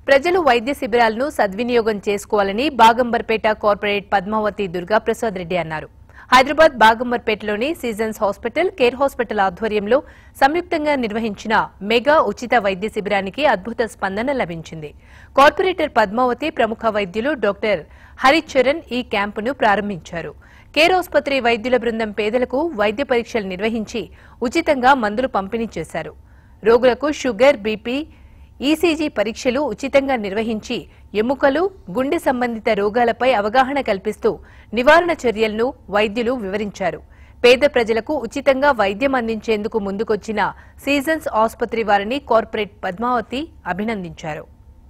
ప్రజలు వైద్య శిబిరాలను సద్వినియోగం చేసుకోవాలని బాగంబర్పేట కార్పొరేట్ పద్మావతి దుర్గాప్రసాద్ రెడ్డి అన్నారు హైదరాబాద్ బాగంబర్పేటలోని సీజన్స్ హాస్పిటల్ కేర్ హాస్పిటల్ ఆధ్వర్యంలో సంయుక్తంగా నిర్వహించిన మెగా ఉచిత వైద్య శిబిరానికి అద్భుత స్పందన లభించింది కార్పొరేటర్ పద్మావతి ప్రముఖ వైద్యులు డాక్టర్ హరిచరణ్ ఈ క్యాంపును ప్రారంభించారు కేర్ ఆసుపత్రి వైద్యుల బృందం పేదలకు వైద్య పరీక్షలు నిర్వహించి ఉచితంగా మందులు పంపిణీ చేశారు రోగులకు షుగర్ బీపీ ఈసీజీ పరీక్షలు ఉచితంగా నిర్వహించి ఎముకలు గుండె సంబంధిత రోగాలపై అవగాహన కల్పిస్తూ నివారణ చర్యలను వైద్యులు వివరించారు పేద ప్రజలకు ఉచితంగా వైద్యం అందించేందుకు ముందుకొచ్చిన సీజన్స్ ఆసుపత్రి వారిని కార్పొరేట్ పద్మావతి అభినందించారు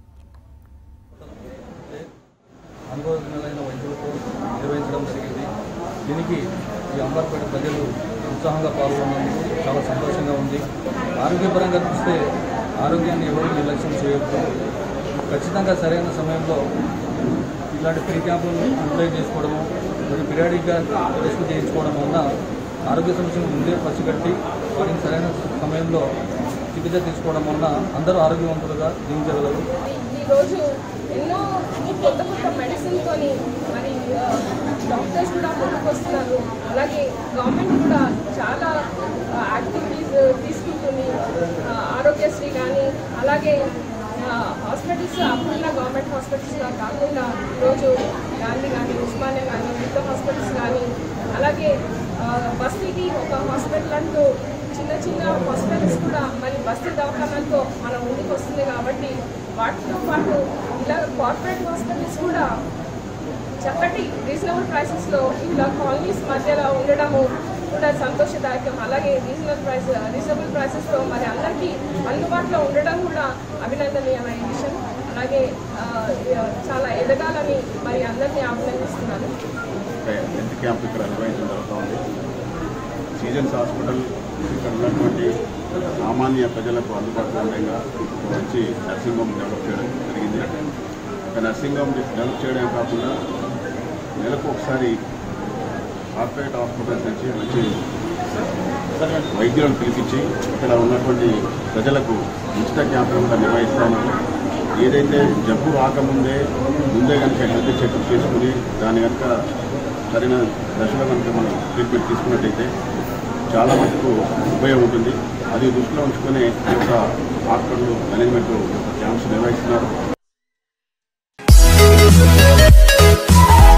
అనుభవజ్ఞులైన వైద్యులతో నిర్వహించడం జరిగింది దీనికి ఈ అంబర్పేట ప్రజలు ఉత్సాహంగా పాల్గొన్నందుకు చాలా సంతోషంగా ఉంది ఆరోగ్యపరంగా చూస్తే ఆరోగ్యాన్ని ఎవరు నిర్లక్ష్యం చేయొద్దు ఖచ్చితంగా సరైన సమయంలో ఇలాంటి ఫ్రీ క్యాంపులను యూటిలైజ్ చేసుకోవడము మరియు పిరియాడిక్గా టెస్ట్ చేయించుకోవడం వలన ఆరోగ్య సమస్యను ముందే పసిగట్టి వాటిని సరైన సమయంలో చికిత్స తీసుకోవడం వలన అందరూ ఆరోగ్యవంతులుగా జీవించగలరు ఈరోజు ఎన్నో కొత్త కొత్త మెడిసిన్తోని మరి ఆ, డాక్టర్స్ కూడా ముందుకు వస్తున్నారు అలాగే గవర్నమెంట్ కూడా చాలా ఆ, యాక్టివిటీస్ తీసుకుంటుంది ఆ, ఆరోగ్యశ్రీ కానీ అలాగే ఆ, హాస్పిటల్స్ అప్పుడున్న గవర్నమెంట్ హాస్పిటల్స్గా కాకుండా ఈరోజు గాంధీ కానీ ఉస్మానియా కానీ మిగతా హాస్పిటల్స్ కానీ అలాగే ఆ, బస్తీకి ఒక హాస్పిటల్ అంటూ చిన్న చిన్న హాస్పిటల్స్ కూడా మరి బస్తీ దవాఖానాలతో మన ముందుకు వస్తుంది కాబట్టి వాటితో పాటు ఇలా కార్పొరేట్ హాస్పిటల్స్ కూడా చక్కటి రీజనబుల్ ప్రైసెస్లో ఇలా కాలనీస్ మధ్యలో ఉండడము కూడా సంతోషదాయకం అలాగే రీజనబుల్ ప్రైస్ రీజనబుల్ ప్రైసెస్తో మరి అందరికీ అందుబాటులో ఉండడం కూడా అభినందనీయమైన విషయం అలాగే ఆ, చాలా ఎదగాలని మరి అందరినీ అభినందిస్తున్నాను హెల్త్ క్యాంప్ ఇక్కడ నిర్వహించడం జరుగుతూ ఉంది సీజన్స్ హాస్పిటల్ ఇక్కడ ఉన్నటువంటి సామాన్య ప్రజలకు అందుబాటులో ఉండగా ఒక మంచి నర్సింగ్ హోమ్ డెవలప్ చేయడం జరిగింది ఒక నర్సింగ్ హోమ్ డెవలప్ చేయడమే కాకుండా నెలకు ఒకసారి కార్పొరేట్ హాస్పిటల్స్ నుంచి మంచి వైద్యులను పిలిపించి ఇక్కడ ఉన్నటువంటి ప్రజలకు ఉచిత క్యాంపులు కూడా నిర్వహిస్తాము ఏదైతే జబ్బు రాకముందే ముందే కనుక హెల్త్ చెకప్ చేసుకుని దాని కనుక సరైన దశలో కనుక మనం ట్రీట్మెంట్ తీసుకున్నట్టయితే చాలా మటుకు ఉపయోగం ఉంటుంది అది దృష్టిలో ఉంచుకుని ఈ యొక్క హాస్పిటల్ మేనేజ్మెంట్ క్యాంప్స్ నిర్వహిస్తున్నారు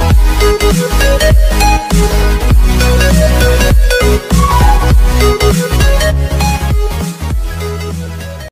Thank you.